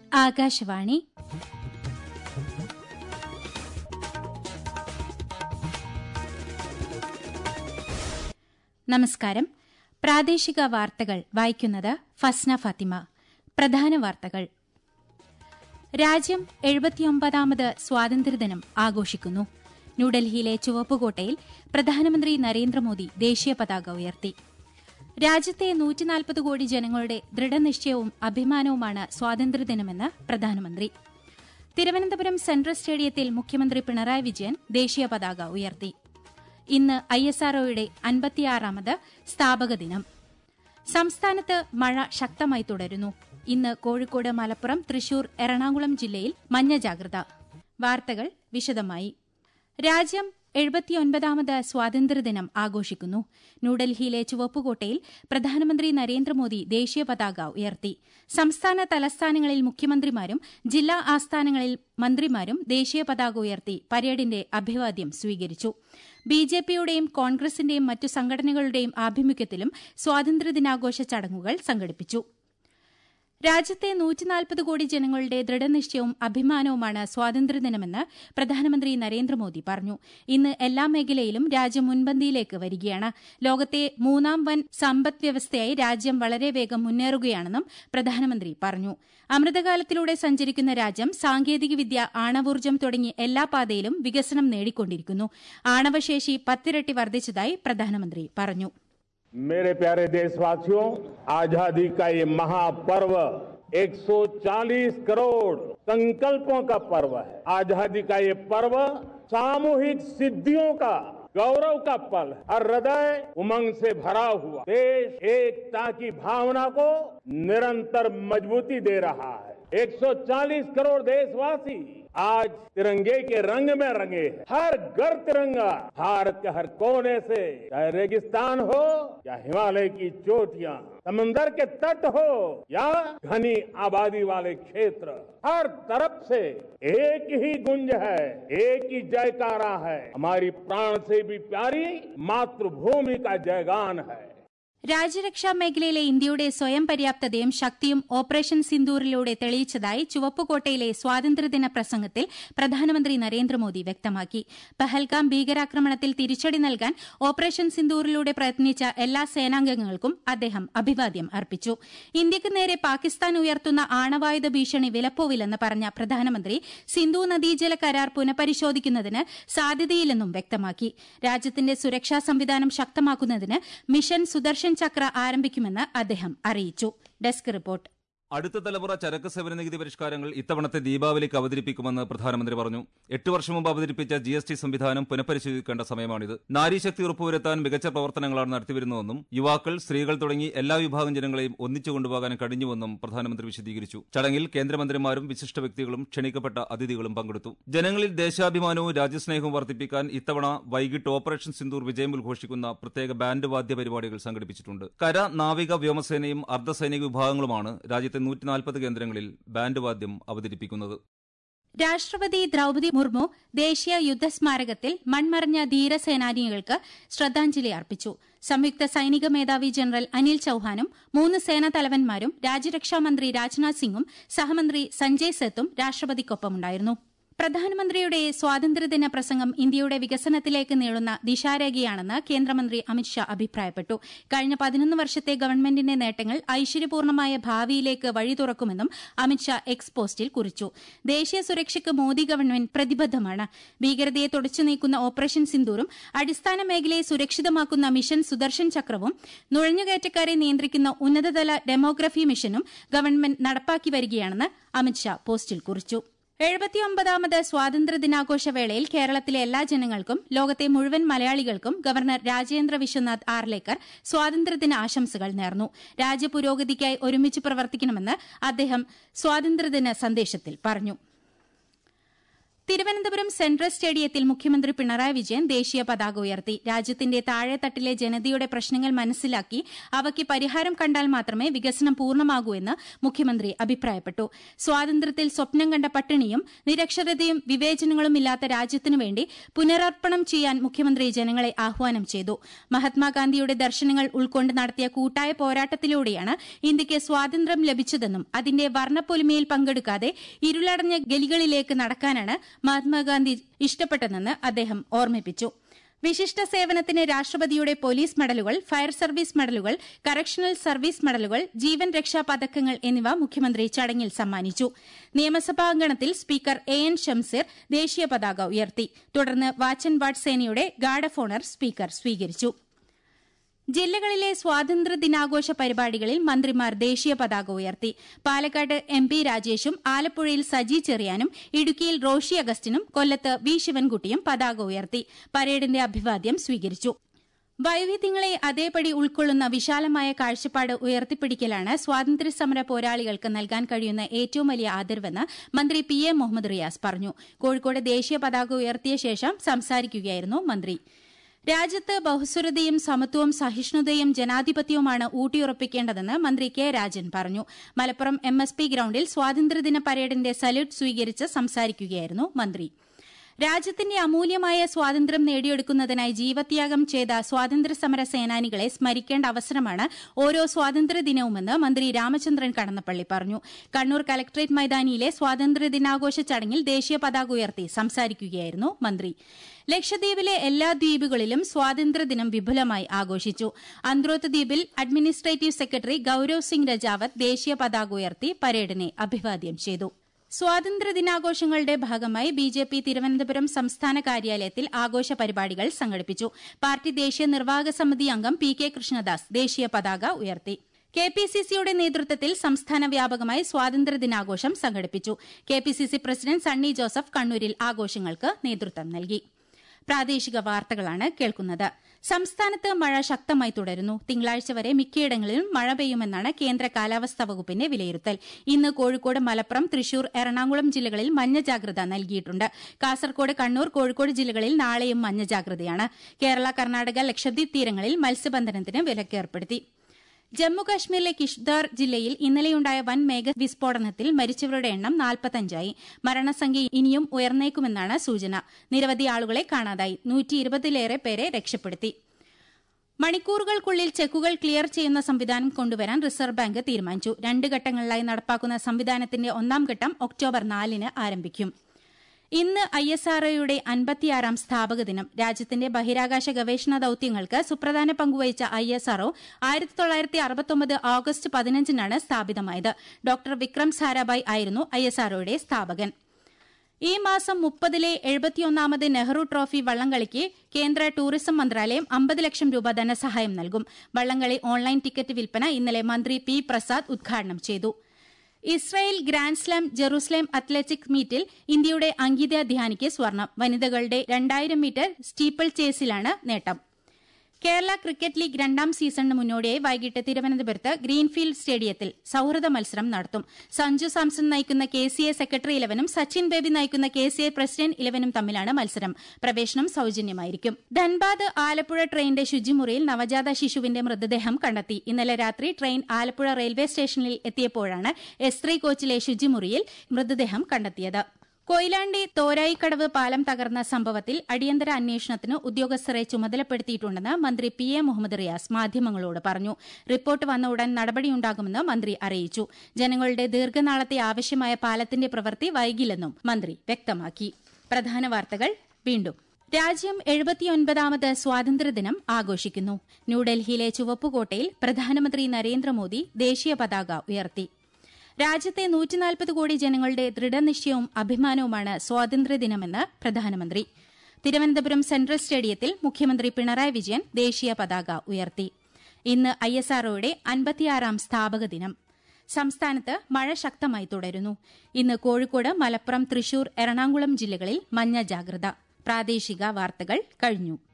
ആകാശവാണി നമസ്കാരം പ്രാദേശിക വാർത്തകൾ വായിക്കുന്നത് ഫസ്ന ഫാത്തിമ പ്രധാന വാർത്തകൾ രാജ്യം എഴുപത്തിയൊമ്പതാമത് സ്വാതന്ത്ര്യദിനം ആഘോഷിക്കുന്നു ന്യൂഡൽഹിയിലെ ചുവപ്പുകോട്ടയിൽ പ്രധാനമന്ത്രി നരേന്ദ്രമോദി ദേശീയ പതാക ഉയർത്തി രാജ്യത്തെ നൂറ്റിനാൽപ്പത് കോടി ജനങ്ങളുടെ ദൃഢനിശ്ചയവും അഭിമാനവുമാണ് സ്വാതന്ത്ര്യദിനമെന്ന് പ്രധാനമന്ത്രി തിരുവനന്തപുരം സെൻട്രൽ സ്റ്റേഡിയത്തിൽ മുഖ്യമന്ത്രി പിണറായി വിജയൻ ദേശീയ പതാക ഉയർത്തി ഇന്ന് ഐഎസ്ആർഒയുടെ അൻപത്തിയാറാമത് സ്ഥാപക ദിനം സംസ്ഥാനത്ത് മഴ ശക്തമായി തുടരുന്നു ഇന്ന് കോഴിക്കോട് മലപ്പുറം തൃശൂർ എറണാകുളം ജില്ലയിൽ മഞ്ഞ ജാഗ്രത വാർത്തകൾ വിശദമായി രാജ്യം എഴുപത്തിയൊൻപതാമത് സ്വാതന്ത്ര്യദിനം ആഘോഷിക്കുന്നു ന്യൂഡൽഹിയിലെ ചുവപ്പുകോട്ടയിൽ പ്രധാനമന്ത്രി നരേന്ദ്രമോദി ദേശീയ പതാക ഉയർത്തി സംസ്ഥാന തലസ്ഥാനങ്ങളിൽ മുഖ്യമന്ത്രിമാരും ജില്ലാ ആസ്ഥാനങ്ങളിൽ മന്ത്രിമാരും ദേശീയ പതാക ഉയർത്തി പരേഡിന്റെ അഭിവാദ്യം സ്വീകരിച്ചു ബിജെപിയുടെയും കോൺഗ്രസിന്റെയും മറ്റു സംഘടനകളുടെയും ആഭിമുഖ്യത്തിലും സ്വാതന്ത്ര്യദിനാഘോഷ ചടങ്ങുകൾ സംഘടിപ്പിച്ചു രാജ്യത്തെ നൂറ്റിനാൽപ്പത് കോടി ജനങ്ങളുടെ ദൃഢനിശ്ചയവും അഭിമാനവുമാണ് സ്വാതന്ത്ര്യദിനമെന്ന് പ്രധാനമന്ത്രി നരേന്ദ്രമോദി പറഞ്ഞു ഇന്ന് എല്ലാ മേഖലയിലും രാജ്യം മുൻപന്തിയിലേക്ക് വരികയാണ് ലോകത്തെ മൂന്നാം വൻ സമ്പദ് വ്യവസ്ഥയായി രാജ്യം വളരെ വേഗം മുന്നേറുകയാണെന്നും പ്രധാനമന്ത്രി പറഞ്ഞു അമൃതകാലത്തിലൂടെ സഞ്ചരിക്കുന്ന രാജ്യം സാങ്കേതികവിദ്യ ആണവോർജ്ജം തുടങ്ങി എല്ലാ പാതയിലും വികസനം നേടിക്കൊണ്ടിരിക്കുന്നു ആണവശേഷി പത്തിരട്ടി വർദ്ധിച്ചതായി പ്രധാനമന്ത്രി പറഞ്ഞു मेरे प्यारे देशवासियों आजादी का ये महापर्व 140 करोड़ संकल्पों का पर्व है आजादी का ये पर्व सामूहिक सिद्धियों का गौरव का पल है और हृदय उमंग से भरा हुआ देश एकता की भावना को निरंतर मजबूती दे रहा है 140 करोड़ देशवासी आज तिरंगे के रंग में रंगे हैं हर घर तिरंगा भारत के हर कोने से चाहे रेगिस्तान हो या हिमालय की चोटियां समंदर के तट हो या घनी आबादी वाले क्षेत्र हर तरफ से एक ही गुंज है एक ही जयकारा है हमारी प्राण से भी प्यारी मातृभूमि का जयगान है രാജ്യരക്ഷാ മേഖലയിലെ ഇന്ത്യയുടെ സ്വയം പര്യാപ്തതയും ശക്തിയും ഓപ്പറേഷൻ സിന്ദൂറിലൂടെ തെളിയിച്ചതായി ചുവപ്പുകോട്ടയിലെ സ്വാതന്ത്ര്യദിന പ്രസംഗത്തിൽ പ്രധാനമന്ത്രി നരേന്ദ്രമോദി വ്യക്തമാക്കി പഹൽഗാം ഭീകരാക്രമണത്തിൽ തിരിച്ചടി നൽകാൻ ഓപ്പറേഷൻ സിന്ദൂറിലൂടെ പ്രയത്നിച്ച എല്ലാ സേനാംഗങ്ങൾക്കും അദ്ദേഹം അഭിവാദ്യം അർപ്പിച്ചു ഇന്ത്യക്ക് നേരെ പാകിസ്ഥാൻ ഉയർത്തുന്ന ആണവായുധ ഭീഷണി വിലപ്പോവില്ലെന്ന് പറഞ്ഞ പ്രധാനമന്ത്രി സിന്ധു നദീജല കരാർ പുനഃപരിശോധിക്കുന്നതിന് സാധ്യതയില്ലെന്നും വ്യക്തമാക്കി രാജ്യത്തിന്റെ സുരക്ഷാ സംവിധാനം ശക്തമാക്കുന്നതിന് മിഷൻ സുദർശൻ ചക്ര ആരംഭിക്കുമെന്ന് അദ്ദേഹം അറിയിച്ചു ഡെസ്ക് റിപ്പോർട്ട് അടുത്ത തലമുറ ചരക്ക് സേവന നികുതി പരിഷ്കാരങ്ങൾ ഇത്തവണത്തെ ദീപാവലിക്ക് അവതരിപ്പിക്കുമെന്ന് പ്രധാനമന്ത്രി പറഞ്ഞു എട്ട് വർഷം മുമ്പ് അവതരിപ്പിച്ച ജി എസ് ടി സംവിധാനം പുനഃപരിശോധിക്കേണ്ട സമയമാണിത് നാരീശക്തി ഉറപ്പുവരുത്താൻ മികച്ച പ്രവർത്തനങ്ങളാണ് നടത്തിവരുന്നതെന്നും യുവാക്കൾ സ്ത്രീകൾ തുടങ്ങി എല്ലാ വിഭാഗം ജനങ്ങളെയും ഒന്നിച്ചു കൊണ്ടുപോകാൻ കഴിഞ്ഞുവെന്നും പ്രധാനമന്ത്രി വിശദീകരിച്ചു ചടങ്ങിൽ കേന്ദ്രമന്ത്രിമാരും വിശിഷ്ട വ്യക്തികളും ക്ഷണിക്കപ്പെട്ട അതിഥികളും പങ്കെടുത്തു ജനങ്ങളിൽ ദേശാഭിമാനവും രാജ്യസ്നേഹവും വർദ്ധിപ്പിക്കാൻ ഇത്തവണ വൈകിട്ട് ഓപ്പറേഷൻ സിന്ദൂർ വിജയം ഉദ്ഘോഷിക്കുന്ന പ്രത്യേക ബാൻഡ് വാദ്യ പരിപാടികൾ സംഘടിപ്പിച്ചിട്ടുണ്ട് കര നാവിക വ്യോമസേനയും അർദ്ധസൈനിക വിഭാഗങ്ങളുമാണ് രാജ്യത്തെ നൂറ്റി നാൽപ്പത് കേന്ദ്രങ്ങളിൽ ബാൻഡ് വാദ്യം അവതരിപ്പിക്കുന്നത് രാഷ്ട്രപതി ദ്രൌപതി മുർമു ദേശീയ യുദ്ധസ്മാരകത്തിൽ മൺമറഞ്ഞ ധീരസേനാനികൾക്ക് ശ്രദ്ധാഞ്ജലി അർപ്പിച്ചു സംയുക്ത സൈനിക മേധാവി ജനറൽ അനിൽ ചൌഹാനും മൂന്ന് സേനാ തലവന്മാരും രാജ്യരക്ഷാമന്ത്രി രാജ്നാഥ് സിംഗും സഹമന്ത്രി സഞ്ജയ് സെത്തും രാഷ്ട്രപതിക്കൊപ്പമുണ്ടായിരുന്നു പ്രധാനമന്ത്രിയുടെ സ്വാതന്ത്ര്യദിന പ്രസംഗം ഇന്ത്യയുടെ വികസനത്തിലേക്ക് നീളുന്ന ദിശാരേഖയാണെന്ന് കേന്ദ്രമന്ത്രി അമിത്ഷാ അഭിപ്രായപ്പെട്ടു കഴിഞ്ഞ പതിനൊന്ന് വർഷത്തെ ഗവൺമെന്റിന്റെ നേട്ടങ്ങൾ ഐശ്വര്യപൂർണമായ ഭാവിയിലേക്ക് വഴി തുറക്കുമെന്നും അമിത്ഷാ എക്സ് പോസ്റ്റിൽ കുറിച്ചു ദേശീയ സുരക്ഷയ്ക്ക് മോദി ഗവൺമെന്റ് പ്രതിബദ്ധമാണ് ഭീകരതയെ തുടച്ചു നീക്കുന്ന ഓപ്പറേഷൻ സിന്ദൂറും അടിസ്ഥാന മേഖലയെ സുരക്ഷിതമാക്കുന്ന മിഷൻ സുദർശൻ ചക്രവും നുഴഞ്ഞുകയറ്റക്കാരെ നിയന്ത്രിക്കുന്ന ഉന്നതതല ഡെമോഗ്രഫി മിഷനും ഗവൺമെന്റ് നടപ്പാക്കി വരികയാണെന്ന് അമിത്ഷാ പോസ്റ്റിൽ കുറിച്ചു എഴുപത്തിയൊമ്പതാമത് സ്വാതന്ത്ര്യദിനാഘോഷ വേളയിൽ കേരളത്തിലെ എല്ലാ ജനങ്ങൾക്കും ലോകത്തെ മുഴുവൻ മലയാളികൾക്കും ഗവർണർ രാജേന്ദ്ര വിശ്വനാഥ് ആർലേക്കർ സ്വാതന്ത്ര്യദിന ആശംസകൾ നേർന്നു രാജ്യപുരോഗതിക്കായി ഒരുമിച്ച് പ്രവർത്തിക്കണമെന്ന് അദ്ദേഹം സ്വാതന്ത്ര്യദിന സന്ദേശത്തിൽ പറഞ്ഞു തിരുവനന്തപുരം സെൻട്രൽ സ്റ്റേഡിയത്തിൽ മുഖ്യമന്ത്രി പിണറായി വിജയൻ ദേശീയ പതാക ഉയർത്തി രാജ്യത്തിന്റെ താഴെത്തട്ടിലെ ജനതയുടെ പ്രശ്നങ്ങൾ മനസ്സിലാക്കി അവയ്ക്ക് പരിഹാരം കണ്ടാൽ മാത്രമേ വികസനം പൂർണ്ണമാകൂ എന്ന് മുഖ്യമന്ത്രി അഭിപ്രായപ്പെട്ടു സ്വാതന്ത്ര്യത്തിൽ സ്വപ്നം കണ്ട പട്ടിണിയും നിരക്ഷരതയും വിവേചനങ്ങളും ഇല്ലാത്ത രാജ്യത്തിനു വേണ്ടി പുനരർപ്പണം ചെയ്യാൻ മുഖ്യമന്ത്രി ജനങ്ങളെ ആഹ്വാനം ചെയ്തു മഹാത്മാഗാന്ധിയുടെ ദർശനങ്ങൾ ഉൾക്കൊണ്ട് നടത്തിയ കൂട്ടായ പോരാട്ടത്തിലൂടെയാണ് ഇന്ത്യയ്ക്ക് സ്വാതന്ത്ര്യം ലഭിച്ചതെന്നും അതിന്റെ വർണ്ണപ്പൊലിമയിൽ പങ്കെടുക്കാതെ ഇരുളടഞ്ഞ ഗലികളിലേക്ക് നടക്കാനാണ് മഹാത്മാഗാന്ധി ഇഷ്ടപ്പെട്ടതെന്ന് അദ്ദേഹം ഓർമ്മിപ്പിച്ചു വിശിഷ്ട സേവനത്തിന് രാഷ്ട്രപതിയുടെ പോലീസ് മെഡലുകൾ ഫയർ സർവീസ് മെഡലുകൾ കറക്ഷണൽ സർവീസ് മെഡലുകൾ ജീവൻ രക്ഷാ പതക്കങ്ങൾ എന്നിവ മുഖ്യമന്ത്രി ചടങ്ങിൽ സമ്മാനിച്ചു നിയമസഭാംഗണത്തിൽ സ്പീക്കർ എ എൻ ഷംസീർ ദേശീയ പതാക ഉയർത്തി തുടർന്ന് വാച്ച് ആൻഡ് വാർഡ് സേനയുടെ ഗാർഡ് ഓഫ് ഓണർ സ്പീക്കർ സ്വീകരിച്ചു ജില്ലകളിലെ സ്വാതന്ത്ര്യ ദിനാഘോഷ പരിപാടികളിൽ മന്ത്രിമാർ ദേശീയ പതാക ഉയർത്തി പാലക്കാട് എം പി രാജേഷും ആലപ്പുഴയിൽ സജി ചെറിയാനും ഇടുക്കിയിൽ റോഷി അഗസ്റ്റിനും കൊല്ലത്ത് വി ശിവൻകുട്ടിയും പതാക ഉയർത്തി പരേഡിന്റെ അഭിവാദ്യം സ്വീകരിച്ചു വൈവിധ്യങ്ങളെ അതേപടി ഉൾക്കൊള്ളുന്ന വിശാലമായ കാഴ്ചപ്പാട് ഉയർത്തിപ്പിടിക്കലാണ് സ്വാതന്ത്ര്യസമര പോരാളികൾക്ക് നൽകാൻ കഴിയുന്ന ഏറ്റവും വലിയ ആദരവെന്ന് മന്ത്രി പി എ മുഹമ്മദ് റിയാസ് പറഞ്ഞു കോഴിക്കോട് ദേശീയ പതാക ഉയർത്തിയ ശേഷം സംസാരിക്കുകയായിരുന്നു മന്ത്രി രാജ്യത്ത് ബഹുസ്വരതയും സമത്വവും സഹിഷ്ണുതയും ജനാധിപത്യവുമാണ് ഊട്ടിയുറപ്പിക്കേണ്ടതെന്ന് മന്ത്രി കെ രാജൻ പറഞ്ഞു മലപ്പുറം എം എസ് പി ഗ്രൌണ്ടിൽ സ്വാതന്ത്ര്യദിന പരേഡിന്റെ സല്യൂട്ട് സ്വീകരിച്ച് സംസാരിക്കുകയായിരുന്നു മന്ത്രി രാജ്യത്തിന്റെ അമൂല്യമായ സ്വാതന്ത്ര്യം നേടിയെടുക്കുന്നതിനായി ജീവത്യാഗം ചെയ്ത സ്വാതന്ത്ര്യസമര സേനാനികളെ സ്മരിക്കേണ്ട അവസരമാണ് ഓരോ സ്വാതന്ത്ര്യദിനവുമെന്ന് മന്ത്രി രാമചന്ദ്രൻ കടന്നപ്പള്ളി പറഞ്ഞു കണ്ണൂർ കലക്ടറേറ്റ് മൈതാനിയിലെ സ്വാതന്ത്ര്യദിനാഘോഷ ചടങ്ങിൽ ദേശീയ പതാക ഉയർത്തി സംസാരിക്കുകയായിരുന്നു മന്ത്രി ലക്ഷദ്വീപിലെ എല്ലാ ദ്വീപുകളിലും സ്വാതന്ത്ര്യദിനം വിപുലമായി ആഘോഷിച്ചു അന്ത്രോത്ത് ദ്വീപിൽ അഡ്മിനിസ്ട്രേറ്റീവ് സെക്രട്ടറി ഗൌരവ് സിംഗ് രജാവത്ത് ദേശീയ പതാക ഉയർത്തി പരേഡിനെ അഭിവാദ്യം ചെയ്തു സ്വാതന്ത്ര്യ ദിനാഘോഷങ്ങളുടെ ഭാഗമായി ബി ജെ പി തിരുവനന്തപുരം സംസ്ഥാന കാര്യാലയത്തിൽ ആഘോഷ പരിപാടികൾ സംഘടിപ്പിച്ചു പാർട്ടി ദേശീയ നിർവാഹക സമിതി അംഗം പി കെ കൃഷ്ണദാസ് ദേശീയ പതാക ഉയർത്തി കെ പി സി സിയുടെ നേതൃത്വത്തിൽ സംസ്ഥാന വ്യാപകമായി സ്വാതന്ത്ര്യ ദിനാഘോഷം സംഘടിപ്പിച്ചു K P C C president Sunny Joseph കണ്ണൂരിൽ ആഘോഷങ്ങൾക്ക് നേതൃത്വം നൽകി പ്രാദേശിക വാർത്തകളാണ് കേൾക്കുന്നത് സംസ്ഥാനത്ത് മഴ ശക്തമായി തുടരുന്നു തിങ്കളാഴ്ച വരെ മിക്കയിടങ്ങളിലും മഴ പെയ്യുമെന്നാണ് കേന്ദ്ര കാലാവസ്ഥാ വകുപ്പിന്റെ വിലയിരുത്തൽ ഇന്ന് കോഴിക്കോട് മലപ്പുറം തൃശൂർ എറണാകുളം ജില്ലകളിൽ മഞ്ഞ ജാഗ്രത നൽകിയിട്ടുണ്ട് കാസർകോട് കണ്ണൂർ കോഴിക്കോട് ജില്ലകളിൽ നാളെയും മഞ്ഞ ജാഗ്രതയാണ് കേരള കർണാടക ലക്ഷദ്വീപ് തീരങ്ങളിൽ മത്സ്യബന്ധനത്തിന് വിലക്കേർപ്പെടുത്തി ജമ്മുകാശ്മീരിലെ കിഷ്ദാർ ജില്ലയിൽ ഇന്നലെയുണ്ടായ വൻ മേഘ വിസ്ഫോടനത്തിൽ മരിച്ചവരുടെ എണ്ണം നാൽപ്പത്തഞ്ചായി മരണസംഖ്യ ഇനിയും ഉയർന്നേക്കുമെന്നാണ് സൂചന നിരവധി ആളുകളെ കാണാതായി നൂറ്റി ഇരുപതിലേറെ പേരെ രക്ഷപ്പെടുത്തി മണിക്കൂറുകൾക്കുള്ളിൽ ചെക്കുകൾ ക്ലിയർ ചെയ്യുന്ന സംവിധാനം കൊണ്ടുവരാൻ റിസർവ് ബാങ്ക് തീരുമാനിച്ചു രണ്ട് ഘട്ടങ്ങളിലായി നടപ്പാക്കുന്ന സംവിധാനത്തിന്റെ ഒന്നാം ഘട്ടം ഒക്ടോബർ നാലിന് ആരംഭിക്കും ഇന്ന് ഐ എസ് ആർഒയുടെ അൻപത്തിയാറാം സ്ഥാപക ദിനം രാജ്യത്തിന്റെ ബഹിരാകാശ ഗവേഷണ ദൌത്യങ്ങൾക്ക് സുപ്രധാന പങ്കുവഹിച്ച ഐ എസ് ആർഒ ആയിരത്തി തൊള്ളായിരത്തി അറുപത്തൊമ്പത് ഓഗസ്റ്റ് പതിനഞ്ചിനാണ് സ്ഥാപിതമായത് ഡോക്ടർ വിക്രം സാരാഭായ് ആയിരുന്നു ഐ എസ് ആർഒയുടെ സ്ഥാപകൻ ഈ മാസം മുപ്പതിലെ എഴുപത്തിയൊന്നാമത് നെഹ്റു ട്രോഫി വള്ളംകളിക്ക് കേന്ദ്ര ടൂറിസം മന്ത്രാലയം അമ്പത് ലക്ഷം രൂപ ധനസഹായം നൽകും വള്ളംകളി ഓൺലൈൻ ടിക്കറ്റ് വിൽപ്പന ഇന്നലെ മന്ത്രി പി പ്രസാദ് ഉദ്ഘാടനം ചെയ്തു ഇസ്രായേൽ ഗ്രാൻഡ്സ്ലാം ജെറൂസലേം അത്ലറ്റിക് മീറ്റിൽ ഇന്ത്യയുടെ അങ്കിത ധ്യാനിക്ക് സ്വർണം വനിതകളുടെ രണ്ടായിരം മീറ്റർ സ്റ്റീപ്പിൾ ചേസിലാണ് നേട്ടം കേരള ക്രിക്കറ്റ് ലീഗ് രണ്ടാം സീസണിന് മുന്നോടിയായി വൈകിട്ട് തിരുവനന്തപുരത്ത് ഗ്രീൻഫീൽഡ് സ്റ്റേഡിയത്തിൽ സൌഹൃദ മത്സരം നടത്തും സഞ്ജു സാംസൺ നയിക്കുന്ന കെ സി എ സെക്രട്ടറി ഇലവനും സച്ചിൻ ബേബി നയിക്കുന്ന കെ സി എ പ്രസിഡന്റ് ഇലവനും തമ്മിലാണ് മത്സരം പ്രവേശനം സൌജന്യമായിരിക്കും ധൻബാദ് ആലപ്പുഴ ട്രെയിനിന്റെ ശുചിമുറിയിൽ നവജാത ശിശുവിന്റെ മൃതദേഹം കണ്ടെത്തി ഇന്നലെ രാത്രി ട്രെയിൻ ആലപ്പുഴ റെയിൽവേ സ്റ്റേഷനിൽ എത്തിയപ്പോഴാണ് എസ് ത്രീ കോച്ചിലെ ശുചിമുറിയിൽ മൃതദേഹം കണ്ടെത്തിയത് കൊയിലാണ്ടി തോരായിക്കടവ് പാലം തകർന്ന സംഭവത്തിൽ അടിയന്തര അന്വേഷണത്തിന് ഉദ്യോഗസ്ഥരെ ചുമതലപ്പെടുത്തിയിട്ടുണ്ടെന്ന് മന്ത്രി പി എ മുഹമ്മദ് റിയാസ് മാധ്യമങ്ങളോട് പറഞ്ഞു റിപ്പോർട്ട് വന്ന ഉടൻ നടപടിയുണ്ടാകുമെന്ന് മന്ത്രി അറിയിച്ചു ജനങ്ങളുടെ ദീർഘനാളത്തെ ആവശ്യമായ പാലത്തിന്റെ പ്രവൃത്തി വൈകില്ലെന്നും മന്ത്രി വ്യക്തമാക്കി പ്രധാന വാർത്തകൾ വീണ്ടും രാജ്യം എഴുപത്തിയൊൻപതാമത് സ്വാതന്ത്ര്യദിനം ആഘോഷിക്കുന്നു ന്യൂഡൽഹിയിലെ ചുവപ്പുകോട്ടയിൽ പ്രധാനമന്ത്രി നരേന്ദ്രമോദി ദേശീയ പതാക ഉയർത്തി രാജ്യത്തെ നൂറ്റിനാൽപ്പത് കോടി ജനങ്ങളുടെ ദൃഢനിശ്ചയവും അഭിമാനവുമാണ് സ്വാതന്ത്ര്യദിനമെന്ന് പ്രധാനമന്ത്രി തിരുവനന്തപുരം സെൻട്രൽ സ്റ്റേഡിയത്തിൽ മുഖ്യമന്ത്രി പിണറായി വിജയൻ ദേശീയ പതാക ഉയർത്തി ഇന്ന് ഐ എസ് ആർഒയുടെ അൻപത്തിയാറാം സ്ഥാപക ദിനം സംസ്ഥാനത്ത് മഴ ശക്തമായി തുടരുന്നു ഇന്ന് കോഴിക്കോട് മലപ്പുറം തൃശൂർ എറണാകുളം ജില്ലകളിൽ മഞ്ഞ ജാഗ്രത പ്രാദേശിക വാർത്തകൾ കഴിഞ്ഞു